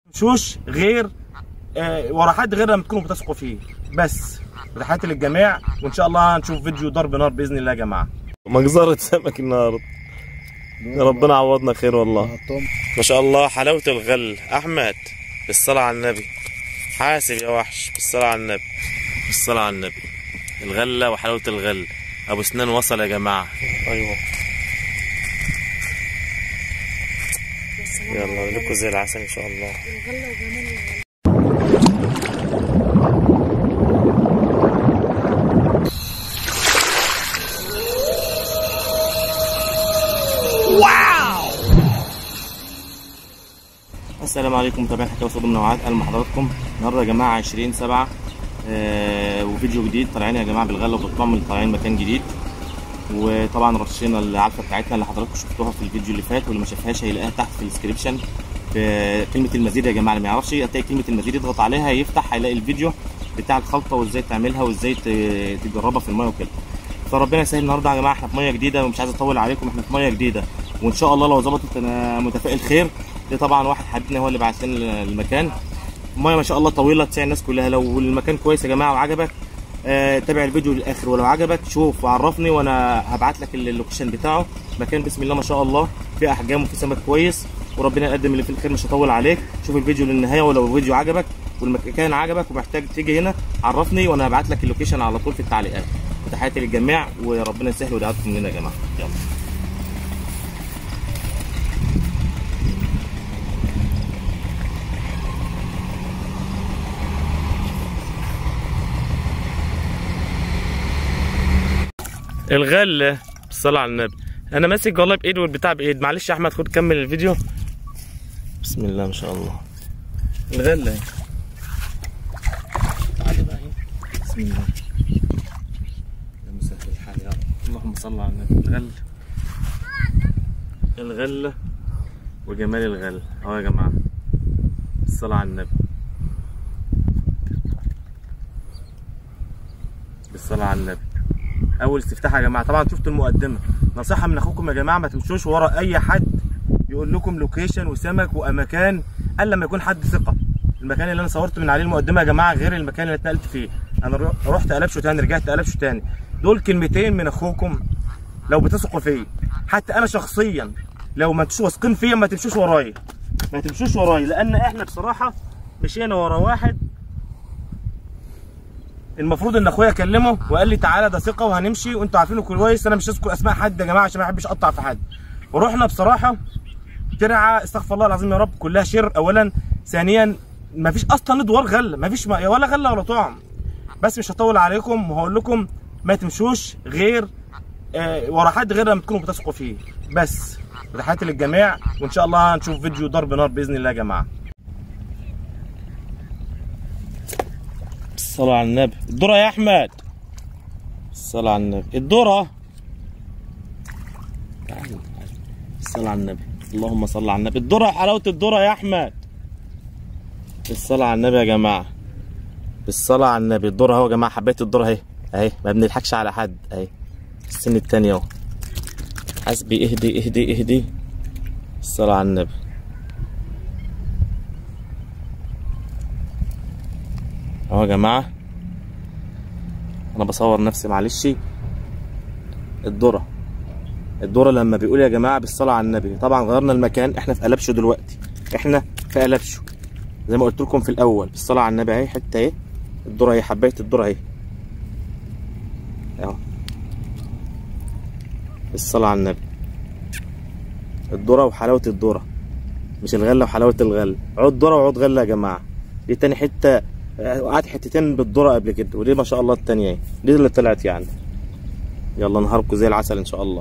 تمشوش غير آه، ورا حد غير لما تكونوا بتثقوا فيه بس تحياتي للجميع وان شاء الله هنشوف فيديو ضرب نار باذن الله يا جماعه مجزرة سمك النهارده يا ربنا عوضنا خير والله ما شاء الله حلاوة الغل أحمد بالصلاة على النبي حاسب يا وحش بالصلاة على النبي بالصلاة على النبي الغلة وحلاوة الغل أبو سنان وصل يا جماعة أيوه يلا لكم زي العسل إن شاء الله السلام عليكم متابعين حكايه وصول منوعات اهلا بحضراتكم النهارده يا جماعه 20 7 آه وفيديو جديد طالعين يا جماعه بالغله وبالطعم طالعين مكان جديد وطبعا رشينا العلفه بتاعتنا اللي حضراتكم شفتوها في الفيديو اللي فات واللي ما شافهاش هيلاقيها تحت في الديسكربشن في كلمه المزيد يا جماعه اللي ما يعرفش هتلاقي كلمه المزيد يضغط عليها يفتح هيلاقي الفيديو بتاع الخلطه وازاي تعملها وازاي ت- تجربها في الميه وكده فربنا يسهل النهارده يا جماعه احنا في ميه جديده ومش عايز اطول عليكم احنا في ميه جديده وان شاء الله لو ظبطت انا متفائل خير ده طبعا واحد حبيبنا هو اللي بعت لنا المكان الميه ما شاء الله طويله تساعد الناس كلها لو المكان كويس يا جماعه وعجبك آه تابع الفيديو للاخر ولو عجبك شوف وعرفني وانا هبعت لك اللوكيشن بتاعه مكان بسم الله ما شاء الله فيه احجام وفيه سمك كويس وربنا يقدم اللي فيه الخير مش هطول عليك شوف الفيديو للنهايه ولو الفيديو عجبك والمكان عجبك ومحتاج تيجي هنا عرفني وانا هبعت لك اللوكيشن على طول في التعليقات تحياتي للجميع وربنا يسهل ودعاتكم لنا يا جماعه يلا الغله بالصلاه على النبي انا ماسك والله بايد والبتاع بايد معلش يا احمد خد كمل الفيديو بسم الله ما شاء الله الغله اهي. تعالى بقى اهي. بسم الله يا مسهل الحال يا رب اللهم صل على النبي الغله الغله وجمال الغله اهو يا جماعه الصلاه على النبي بالصلاه على النبي اول استفتاح يا جماعه طبعا شفتوا المقدمه نصيحه من اخوكم يا جماعه ما تمشوش ورا اي حد يقول لكم لوكيشن وسمك واماكن الا لما يكون حد ثقه المكان اللي انا صورت من عليه المقدمه يا جماعه غير المكان اللي اتنقلت فيه انا رو- رحت قلبشه تاني رجعت قلبشه تاني دول كلمتين من اخوكم لو بتثقوا فيا حتى انا شخصيا لو ما انتوش واثقين فيا ما تمشوش ورايا ما تمشوش ورايا لان احنا بصراحه مشينا ورا واحد المفروض ان اخويا كلمه وقال لي تعالى ده ثقه وهنمشي وانتوا عارفينه كويس انا مش هذكر اسماء حد يا جماعه عشان ما بحبش اقطع في حد ورحنا بصراحه ترعه استغفر الله العظيم يا رب كلها شر اولا ثانيا ما فيش اصلا ادوار غله ما فيش ما ولا غله ولا طعم بس مش هطول عليكم وهقول لكم ما تمشوش غير آه ورا حد غير لما تكونوا بتثقوا فيه بس تحياتي للجميع وان شاء الله هنشوف فيديو ضرب نار باذن الله يا جماعه الصلاة على النبي الذرة يا أحمد الصلاة على النبي الذرة تعال الصلاة على النبي اللهم صل على النبي الذرة حلاوة الذرة يا أحمد الصلاة على النبي يا جماعة بالصلاة على النبي الذرة اهو يا جماعة حبيت الذرة اهي اهي ما بنضحكش على حد اهي السن التانية اهو حسبي اهدي اهدي اهدي الصلاة على النبي اهو يا جماعة انا بصور نفسي معلش الذرة الذرة لما بيقول يا جماعة بالصلاة على النبي طبعا غيرنا المكان احنا في قلبشو دلوقتي احنا في قلبشو زي ما قلت لكم في الاول بالصلاة على النبي اهي حتة اهي الذرة اهي حباية الذرة اهي اهو بالصلاة على النبي الذرة وحلاوة الذرة مش الغلة وحلاوة الغلة عود ذرة وعود غلة يا جماعة دي تاني حتة آه، وقعت حتتين بالذرة قبل كده ودي ما شاء الله التانية اهي دي اللي طلعت يعني يلا نهاركم زي العسل ان شاء الله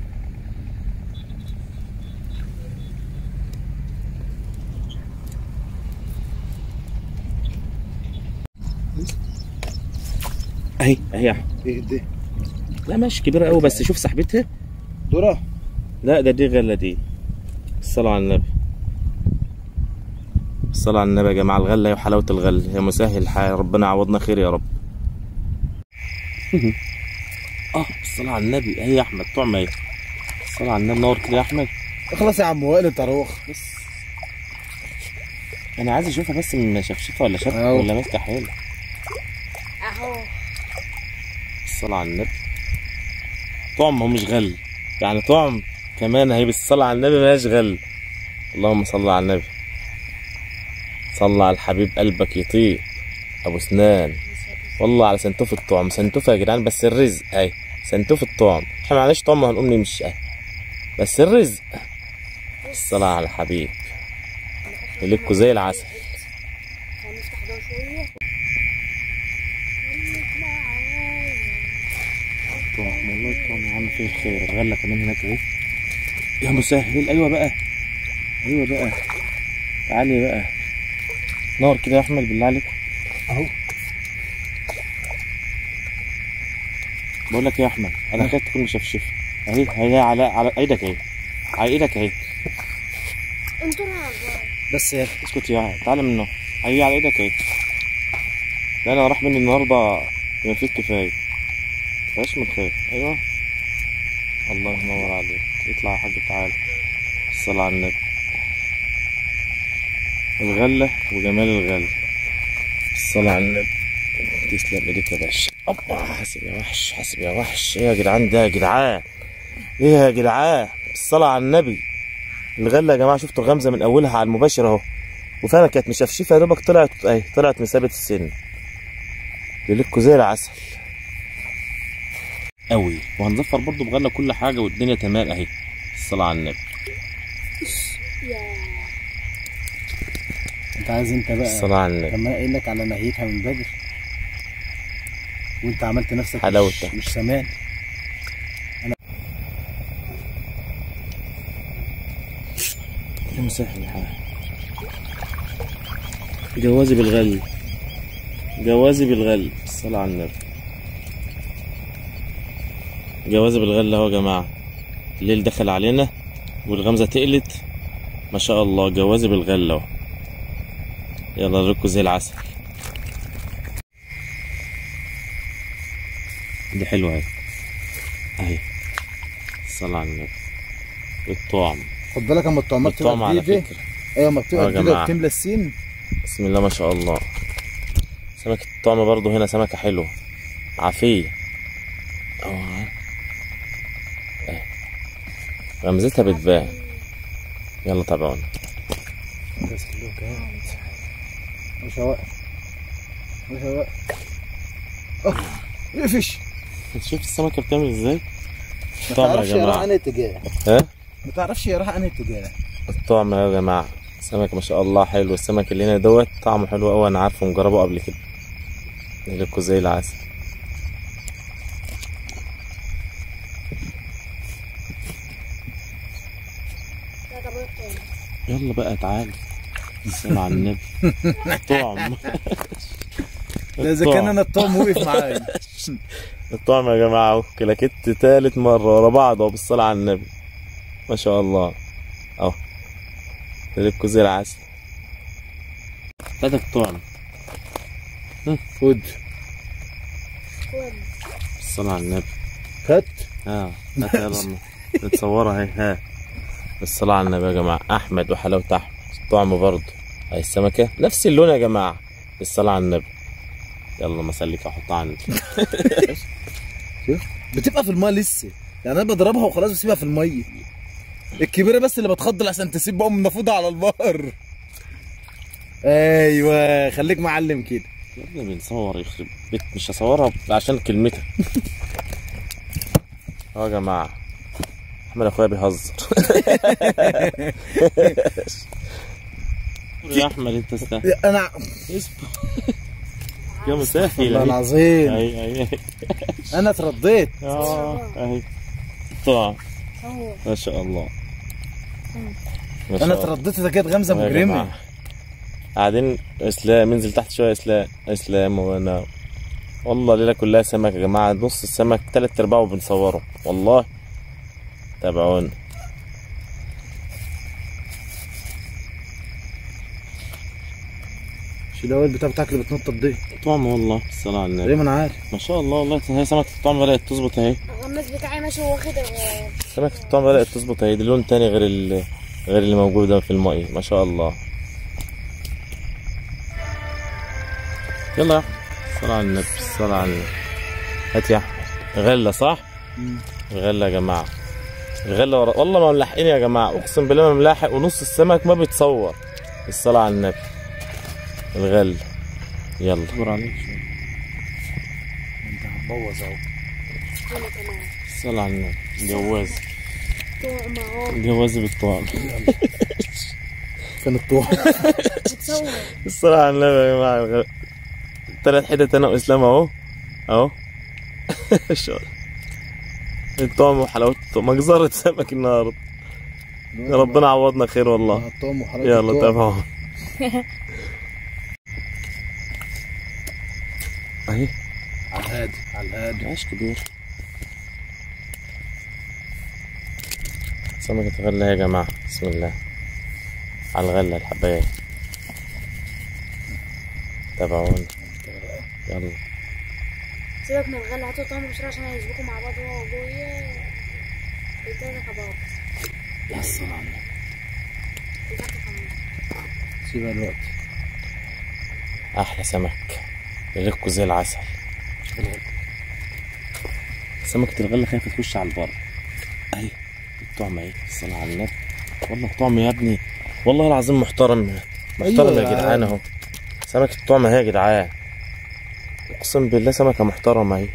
اهي اهي يا أحمد. ايه دي لا ماشي كبيرة قوي بس شوف سحبتها ذرة لا ده دي غلة دي الصلاة على النبي الصلاة على النبي يا جماعة الغلة يا حلاوة الغلة يا مسهل الحال ربنا يعوضنا خير يا رب اه الصلاة على النبي اهي يا احمد طعم اهي الصلاة على النبي نور كده يا احمد اخلص يا عم وائل الطروخ بس انا عايز اشوفها بس من شفشفه ولا شبكه أهو. ولا ماسكه حيل اهو الصلاة على النبي طعم هو مش غل يعني طعم كمان هي بالصلاة على النبي ماهيش غل اللهم صل على النبي صل على الحبيب قلبك يطيب ابو سنان والله على سنتوف الطعم سنتوفة يا جدعان بس الرزق اهي سنتوف الطعم احنا معناش طعم هنقوم نمشي اهي بس الرزق الصلاة على الحبيب يلكوا زي العسل هنفتح ده شويه طعم والله طعم يا عم فيه الخير الغلة كمان هناك اهي يا مسهل ايوه بقى ايوه بقى تعالي بقى نار كده يا احمد بالله عليك اهو بقول لك إيه يا احمد انا خايف تكون مشفشف اهي هي على على ايدك اهي على ايدك اهي انطر على بس يا اسكت يا تعالى منه هي على ايدك اهي لا انا راح مني النهارده بما فيه الكفايه مفيهاش من خير ايوه الله ينور عليك اطلع يا حاج تعالى الصلاة على النبي الغلة وجمال الغلة الصلاة على النبي تسلم ايديك يا باشا الله حاسب يا وحش حاسب يا وحش ايه يا جدعان ده يا جدعان ايه يا جدعان الصلاة على النبي الغلة يا جماعة شفتوا الغمزة من أولها على المباشر أهو وفعلا كانت مشفشفة يا دوبك طلعت أهي طلعت من ثابت السن ليلكوا زي العسل أوي وهنزفر برضو بغلة كل حاجة والدنيا تمام أهي الصلاة على النبي يا انت عايز انت بقى الصلاة على النبي لما انا قايل لك على نهايتها من بدري وانت عملت نفسك مش, حلاوتها. مش سمان يا مسهل الحال جوازي بالغل جوازي بالغل الصلاة على النبي جوازي بالغل اهو يا جماعة الليل دخل علينا والغمزة تقلت ما شاء الله جوازي بالغل اهو يلا نركز زي العسل دي حلوة اهي اهي الصلاة على النبي الطعم خد بالك اما الطعمات الطعم تبقى على جديده فكرة ايوه اما اه بتبقى يا جديده جماعة. وبتملى السين بسم الله ما شاء الله سمكة الطعم برضو هنا سمكة حلوة عافية أهو. أهي. غمزتها بتبان يلا تابعونا بس كله كده مش هوقف مش هوقف اه اقفش شوف السمكة بتعمل ازاي ما طعم يا تعرفش يروح جماعة انهي اتجاه ها ما تعرفش يروح انهي اتجاه الطعم يا جماعة سمك ما شاء الله حلو السمك اللي هنا دوت طعمه حلو قوي انا عارفه مجربه قبل كده نجيبكوا زي العسل لا طب إيه؟ يلا بقى تعالى الصلاة على النبي طعم ده اذا كان انا الطعم وقف معايا الطعم يا جماعة اهو كلاكيت تالت مرة ورا بعض اهو بالصلاة على النبي ما شاء الله اهو تلبكوا زي العسل هاتك طعم خد خد. بالصلاة على النبي خدت اه هات يلا أما نتصورها اهي ها بالصلاة على النبي يا جماعة أحمد وحلاوة أحمد الطعم برضه هاي السمكة نفس اللون يا جماعة بالصلاة على النبي يلا ما اسلك احطها عندي بتبقى في الماء لسه يعني انا بضربها وخلاص بسيبها في الميه الكبيره بس اللي بتخضل عشان تسيب بقى منفوضه على البحر ايوه خليك معلم كده يا ابني بنصور يخرب بيت مش هصورها عشان كلمتها اه يا جماعة احمد اخويا بيهزر يا احمد انت استنى انا اصبر يا مسهل والله اهي العظيم اهي اهي انا اترديت اه اهي طبعا اهو ما شاء الله ما شاء انا الله. اترديت ده كانت غمزه يا مجرمه جماعة. قاعدين اسلام انزل تحت شويه اسلام اسلام وانا والله الليله كلها سمك يا جماعه نص السمك تلات ارباعه بنصوره والله تابعونا شيل الاول البتاع بتاعك اللي بتنطط دي طعم والله الصلاة على زي النبي ما انا عارف ما شاء الله والله هي سمكة الطعم بدأت تظبط اهي الغماز بتاعي ماشي واخد ال- سمكة الطعم بدأت تظبط اهي دي لون تاني غير ال... غير اللي موجودة في الماء ما شاء الله يلا يا أحمد. صلاة على النبي صلاة على النبي هات يا أحمد. غلة صح؟ غلة يا جماعة غلة ورا والله ما ملاحقين يا جماعة أقسم بالله ما ملاحق ونص السمك ما بيتصور الصلاة على النبي الغل يلا اصبر عليك انت هتبوظ اهو هنا كمان الصلاة على النبي جواز طعم اهو جواز بالطعم فين الطوع بتصور الصلاة على النبي يا جماعة الغ- تلات حتت أنا وإسلام أهو أهو شو- الطعم وحلاوة الطعم مجزرة سمك النهاردة يا ربنا عوضنا خير والله الطعم وحلاوة يلا الطعم. تمام اهي على الهادي على الهادي عيش كبير سمكة غلة يا جماعة بسم الله على الغلة الحباية تابعونا يلا سيبك من الغلا هاتوا طعم بسرعة عشان هيسبقوا مع بعض هو وابويا بيتاتا كباب يا السلام بيتاتا كمان سيبها دلوقتي أحلى سمك يلكوا زي العسل سمكة الغلة خايفة تخش على البر أهي الطعم أهي الصلاة على النبي والله طعم يا ابني والله العظيم محترم محترم أيوة يا يا جدعان عم. أهو سمكة الطعم أهي يا جدعان أقسم بالله سمكة محترمة أهي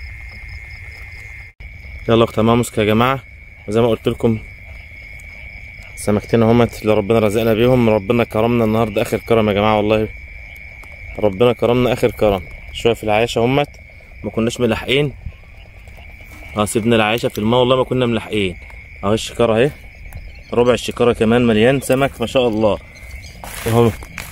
يلا تمام مسك يا جماعة وزي ما قلت لكم سمكتين اهمت اللي ربنا رزقنا بيهم ربنا كرمنا النهارده اخر كرم يا جماعه والله ربنا كرمنا اخر كرم شويه في العيشه همت ما كناش ملاحقين اه سيبنا العيشه في الماء والله ما كنا ملاحقين اهو الشكاره اهي ربع الشكاره كمان مليان سمك ما شاء الله اهو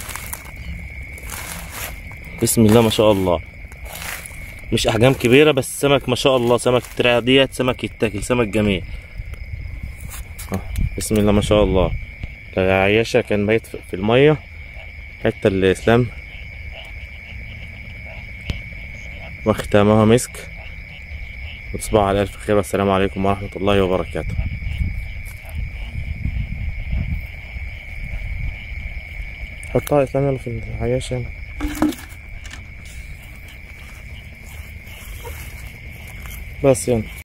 بسم الله ما شاء الله مش احجام كبيره بس سمك ما شاء الله سمك الترعه ديت سمك يتاكل سمك جميل آه، بسم الله ما شاء الله العياشه كان ميت في في الميه حتى الاسلام واختامها مسك وتصبحوا على ألف خير والسلام عليكم ورحمة الله وبركاته حطها يا إسلام يلا في العياشة بس يلا